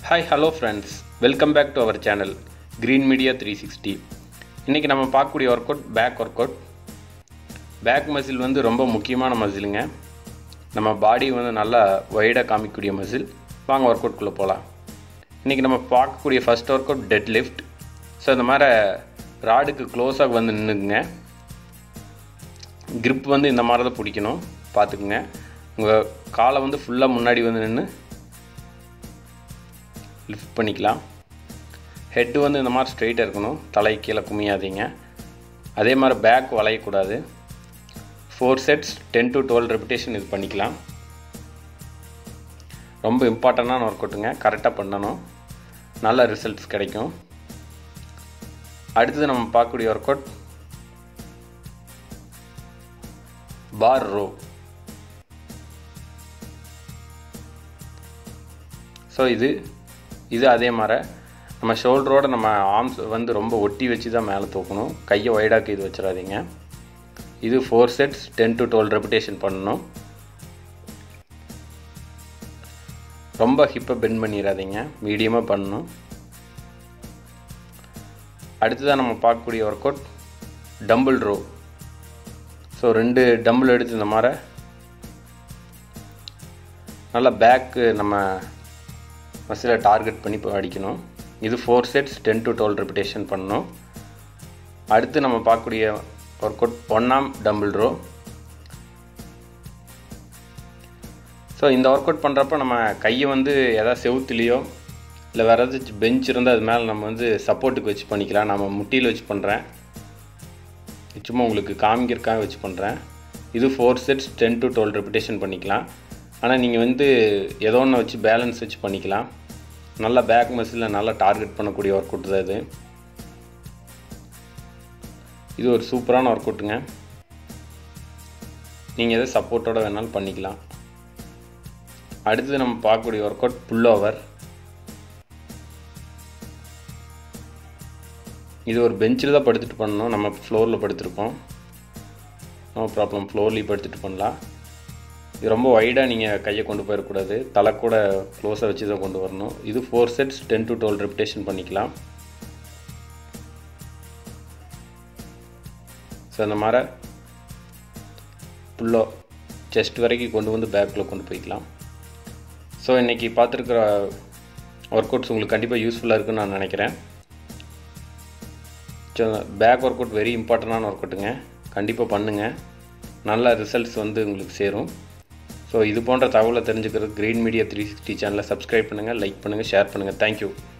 hi hello friends welcome back to our channel Green Media three sixty இன்றைக்கி நம்ம பார்க்கக்கூடிய work out back work out back muscle வந்து ரொம்ப முக்கியமான மசிலுங்க நம்ம பாடி வந்து நல்லா வைடாக காமிக்கக்கூடிய மசில் வாங்க ஒர்க் அவுட்குள்ளே போகலாம் இன்றைக்கி நம்ம பார்க்கக்கூடிய first work out dead lift so இந்த மாதிரி ராடுக்கு க்ளோஸாக வந்து நின்றுக்குங்க grip வந்து இந்த மாதிரி தான் பிடிக்கணும் பார்த்துக்குங்க உங்கள் காலை வந்து ஃபுல்லாக முன்னாடி வந்து நின்று லிஃப்ட் பண்ணிக்கலாம் ஹெட்டு வந்து இந்த மாதிரி ஸ்ட்ரெயிட்டாக இருக்கணும் தலை கீழே குமியாதீங்க அதே மாதிரி பேக் வளையக்கூடாது four sets ten to twelve repetition இது பண்ணிக்கலாம் ரொம்ப இம்பார்ட்டண்டான ஒர்க் அவுட்டுங்க கரெக்டாக பண்ணணும் நல்ல ரிசல்ட்ஸ் கிடைக்கும் அடுத்தது நம்ம பார்க்கக்கூடிய work out bar row so இது இது அதே மாதிரி நம்ம ஷோல்டரோட நம்ம ஆர்ம்ஸ் வந்து ரொம்ப ஒட்டி வச்சு தான் மேலே தூக்கணும் கையை வைடாக்கு இது வச்சிடாதீங்க இது four sets ten to twelve repetition பண்ணணும் ரொம்ப ஹிப்பை பெண்ட் பண்ணிடாதீங்க மீடியமாக பண்ணணும் அடுத்ததாக நம்ம பார்க்கக்கூடிய work out dumbbell row so ரெண்டு டம்பிள் எடுத்து இந்த மாதிரி நல்லா பேக்கு நம்ம மசிலை டார்கெட் பண்ணி இப்போ அடிக்கணும் இது four sets ten to twelve repetition பண்ணணும் அடுத்து நம்ம பார்க்கக்கூடிய ஒர்க் அவுட் ஒன்னாம் டம்பிள் ரோ ஸோ இந்த ஒர்க் அவுட் பண்ணுறப்ப நம்ம கையை வந்து எதாவது செவுத்துலேயோ இல்லை வேறு ஏதாச்சும் பெஞ்ச் இருந்தால் அது மேலே நம்ம வந்து சப்போர்ட்டுக்கு வச்சு பண்ணிக்கலாம் நம்ம முட்டியில் வச்சு பண்ணுறேன் சும்மா உங்களுக்கு காமிக்கிறக்காக வச்சு பண்ணுறேன் இது four sets ten to twelve repetition பண்ணிக்கலாம் ஆனால் நீங்கள் வந்து ஏதோ ஒன்று வச்சு பேலன்ஸ் வச்சு பண்ணிக்கலாம் நல்லா பேக் மசிலில் நல்லா டார்கெட் பண்ணக்கூடிய ஒர்க் அவுட் தான் இது இது ஒரு சூப்பரான ஒர்க் அவுட்டுங்க நீங்கள் எதை சப்போர்ட்டோட வேணாலும் பண்ணிக்கலாம் அடுத்தது நம்ம பார்க்கக்கூடிய ஒர்க் அவுட் புல் ஓவர் இது ஒரு பெஞ்சில் தான் படுத்துட்டு பண்ணணும் நம்ம ஃப்ளோரில் படுத்துருக்கோம் நோ ப்ராப்ளம் ஃப்ளோர்லேயும் படுத்துட்டு பண்ணலாம் இது ரொம்ப வைடாக நீங்கள் கையை கொண்டு போயிடக்கூடாது தலை கூட க்ளோஸாக வச்சு தான் கொண்டு வரணும் இது four sets ten to twelve repetition பண்ணிக்கலாம் ஸோ அந்த மாதிரி புல்லோ செஸ்ட் வரைக்கும் கொண்டு வந்து பேக்கில் கொண்டு போய்க்கலாம் ஸோ இன்றைக்கி பார்த்துருக்குற ஒர்க் அவுட்ஸ் உங்களுக்கு கண்டிப்பாக யூஸ்ஃபுல்லாக இருக்குன்னு நான் நினைக்கிறேன் so back work out very இம்பார்ட்டண்டான ஒர்க் அவுட்டுங்க கண்டிப்பாக பண்ணுங்கள் நல்ல ரிசல்ட்ஸ் வந்து உங்களுக்கு சேரும் ஸோ இது போன்ற தகவலை தெரிஞ்சுக்கிறது க்ரீன் மீடியா த்ரீ சிக்ஸ்டி சேனலை சப்ஸ்கிரைப் பண்ணுங்கள் லைக் பண்ணுங்கள் ஷேர் பண்ணுங்கள் தேங்க்யூ